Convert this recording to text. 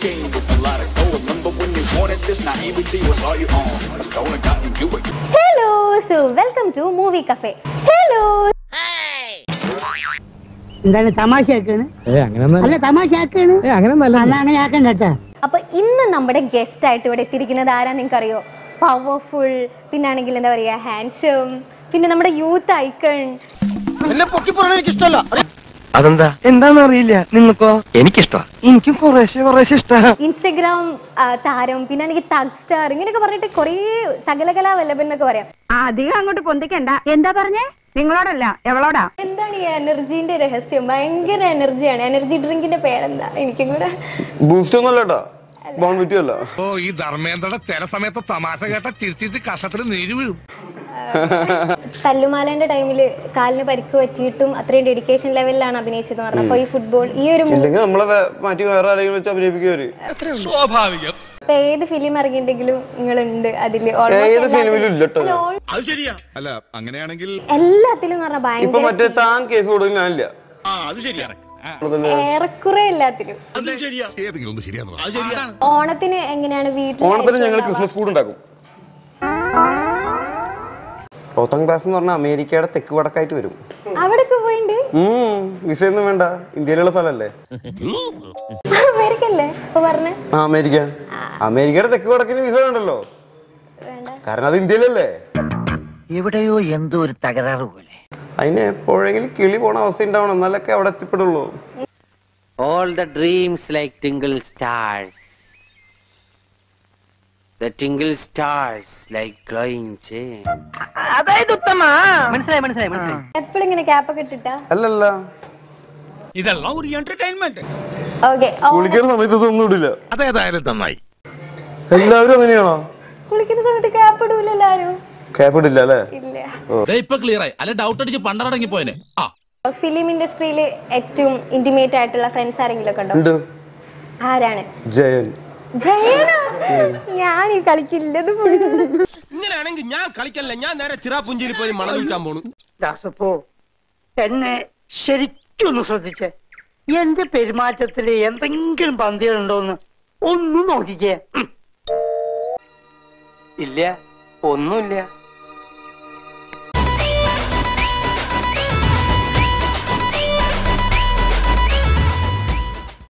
game with a lot of gold. Remember when you wanted this? Naivety was all you own. A stolen, got you do it. Hello so welcome to movie cafe hello എന്താണ് തമാശ ആക്കാണ് ഏ അങ്ങനെ അല്ല തമാശ ആക്കാണ് അങ്ങനെ അല്ല അങ്ങനെ ആക്കണ്ട കേട്ടാ അപ്പൊ ഇന്ന് നമ്മുടെ ഗസ്റ്റ് ആയിട്ട് ഇവിടെ എത്തിയിരിക്കുന്നത് ആരാ നിങ്ങൾക്ക് അറിയോ പവർഫുൾ പിന്നാണെങ്കിൽ എന്താ പറയാ ഹാൻസം പിന്നെ നമ്മുടെ യൂത്ത് ഐക്കൺ അതെന്താ എന്താന്ന് അറിയില്ല നിങ്ങൾക്കോ എനിക്കിഷ്ട എനിക്കും കുറേശ്ശെ കുറേശ്ശെ ഇഷ്ട ഇൻസ്റ്റഗ്രാം ആ, താരം പിന്നാണെങ്കിൽ തഗ് സ്റ്റാർ ഇങ്ങനെയൊക്കെ പറഞ്ഞിട്ട് കുറേ സകലകലാ വല്ലഭൻ എന്നൊക്കെ പറയാം അധികം അങ്ങോട്ട് പൊന്തിക്കണ്ട എന്താ പറഞ്ഞേ നിങ്ങളോടല്ല എവളോടാ എന്താണ് ഈ എനർജീന്റെ രഹസ്യം ഭയങ്കര എനർജിയാണ് എനർജി ഡ്രിങ്കിന്റെ പേരെന്താ എനിക്കും കൂടെ ബൂസ്റ്റ് ഒന്നും അല്ല കേട്ടോ ബോൺവിറ്റി അല്ല ഓ ഈ ധർമ്മേന്ദ്രയുടെ ചില സമയത്ത് തമാശ കേട്ട ചിരിച്ചിട്ട് കഷത്തിൽ നീര് വീഴും തല്ലുമാലേന്റെ ടൈമില് കാലിന് പരിക്ക് പറ്റിയിട്ടും അത്രയും ഡെഡിക്കേഷൻ ലെവലിലാണ് അഭിനയിച്ചത് പറഞ്ഞു അപ്പൊ ഈ ഫുട്ബോൾ ഈ ഒരു മൂ- ഇല്ലെങ്കിൽ നമ്മളെ വേ- മാറ്റി വേറെ ആരെങ്കിലും വെച്ച് അഭിനയിപ്പിക്കുവര് സ്വാഭാവികം ഇപ്പൊ ഏത് ഫിലിം ഇറങ്ങിയിട്ടുണ്ടെങ്കിലും നിങ്ങളുണ്ട് അതില് ഏത് ഫിലിമിലും ഇല്ല കേട്ടോ ഞാൻ. അത് ശരിയാ അല്ല അങ്ങനെയാണെങ്കിൽ എല്ലാത്തിലും എന്ന് പറഞ്ഞാൽ ഇപ്പൊ ഭയങ്കര മറ്റേ താൻ കേസ് കൊടുക്കും ഞാനില്ല അത് ശരിയാണ് ഏറെക്കുറെ എല്ലാത്തിലും ഏതെങ്കിലും ഒന്ന് ശരിയാന്ന് പറ. ഓണത്തിന് എങ്ങനെയാണ് വീട്ടിൽ ഓണത്തിന് ഞങ്ങൾ ക്രിസ്മസ് കൂട് ഉണ്ടാക്കും റോത്തങ് പാസ് എന്ന് പറഞ്ഞാൽ അമേരിക്കയുടെ തെക്ക് വടക്കായിട്ട് വരും അവിടൊക്കെ പോയിണ്ട് ഉം വിസ ഒന്നും വേണ്ട ഇന്ത്യയിലുള്ള സ്ഥലല്ലേ അമേരിക്കല്ലേ ഇപ്പൊ പറഞ്ഞ് ആ അമേരിക്ക അമേരിക്കയുടെ തെക്ക് വടക്കിന് വിസ വേണ്ടല്ലോ വേണ്ട കാരണം അത് ഇന്ത്യയിലല്ലേ എവിടെയോ എന്തോ ഒരു തകരാറ് പോലെ അതിന് എപ്പോഴെങ്കിലും കിളി പോണ അവസ്ഥ ഉണ്ടാവണം എന്നാലൊക്കെ അവിടെ എത്തിപ്പെടുള്ളൂ All the dreams like tingle stars. The tingle stars like glowing gems. അതായത് ഉത്തമ മനസ്സിലായി മനസ്സിലായി മനസ്സിലായി എപ്പോഴും ഇങ്ങനെ ക്യാപ്പൊക്കെ ഇട്ടിട്ടാ അല്ലല്ല ഇതെല്ലാം ഒരു എന്റർടൈൻമെന്റ് ഓക്കെ കുളിക്കുന്ന സമയത്ത് ഇതൊന്നും ഇടില്ല അതേതായാലും നന്നായി എല്ലാവരും അങ്ങനെയാണോ കുളിക്കുന്ന സമയത്ത് ക്യാപ്പ് ഇടൂലല്ലോ ആരും ക്യാപ്പ് ഇടില്ല അല്ലേ ഇല്ല ഇപ്പൊ ക്ലിയർ ആയി അല്ലെ ഡൗട്ട് അടിച്ച് പണ്ടടങ്ങി പോയനെ ആ ഫിലിം ഇൻഡസ്ട്രിയിൽ ഏറ്റവും ഇന്റിമേറ്റ് ആയിട്ടുള്ള ഫ്രണ്ട്സ് ആരെങ്കിലും ഒക്കെ ഉണ്ടോ ഉണ്ട് ആരാണ് ജയൻ ജയനാ ഞാൻ ഈ കളിക്കില്ലത് ഇങ്ങനെയാണെങ്കിൽ ഞാൻ കളിക്കല്ല ഞാൻ നേരെ ചിറാപുഞ്ചിയിൽ പോയി മണം വിൽക്കാൻ പോണു ദാസപ്പോ എന്നെ ശരിക്കൊന്ന് ശ്രദ്ധിച്ചേ എന്റെ പെരുമാറ്റത്തില് എന്തെങ്കിലും പന്തികളുണ്ടോന്ന് ഒന്ന് നോക്കിക്കേ ഇല്ല ഒന്നുമില്ല